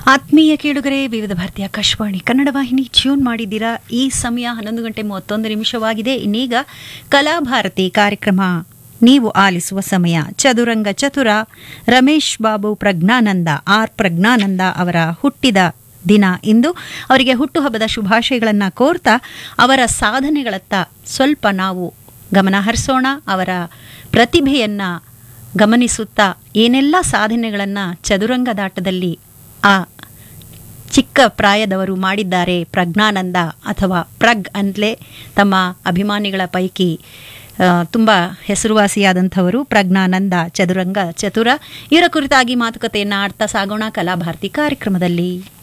ಆತ್ಮೀಯ ಕೇಳುಗರೆ ವಿವಿಧ ಭಾರತೀಯ ಆಕಾಶವಾಣಿ ಕನ್ನಡ ವಾಹಿನಿ ಟ್ಯೂನ್ ಮಾಡಿದ್ದೀರಾ ಈ ಸಮಯ ಹನ್ನೊಂದು ಗಂಟೆ ಮೂವತ್ತೊಂದು ನಿಮಿಷವಾಗಿದೆ ಇನ್ನೀಗ ಕಲಾಭಾರತಿ ಕಾರ್ಯಕ್ರಮ ನೀವು ಆಲಿಸುವ ಸಮಯ ಚದುರಂಗ ಚತುರ ರಮೇಶ್ ಬಾಬು ಪ್ರಜ್ಞಾನಂದ ಆರ್ ಪ್ರಜ್ಞಾನಂದ ಅವರ ಹುಟ್ಟಿದ ದಿನ ಇಂದು ಅವರಿಗೆ ಹುಟ್ಟುಹಬ್ಬದ ಶುಭಾಶಯಗಳನ್ನು ಕೋರ್ತಾ ಅವರ ಸಾಧನೆಗಳತ್ತ ಸ್ವಲ್ಪ ನಾವು ಗಮನ ಹರಿಸೋಣ ಅವರ ಪ್ರತಿಭೆಯನ್ನ ಗಮನಿಸುತ್ತಾ ಏನೆಲ್ಲ ಸಾಧನೆಗಳನ್ನು ಚದುರಂಗದಾಟದಲ್ಲಿ ಆ ಚಿಕ್ಕ ಪ್ರಾಯದವರು ಮಾಡಿದ್ದಾರೆ ಪ್ರಜ್ಞಾನಂದ ಅಥವಾ ಪ್ರಗ್ ಅಂತಲೇ ತಮ್ಮ ಅಭಿಮಾನಿಗಳ ಪೈಕಿ ತುಂಬ ಹೆಸರುವಾಸಿಯಾದಂಥವರು ಪ್ರಜ್ಞಾನಂದ ಚದುರಂಗ ಚತುರ ಇವರ ಕುರಿತಾಗಿ ಮಾತುಕತೆಯನ್ನು ಆಡ್ತಾ ಸಾಗೋಣ ಕಲಾಭಾರತಿ ಕಾರ್ಯಕ್ರಮದಲ್ಲಿ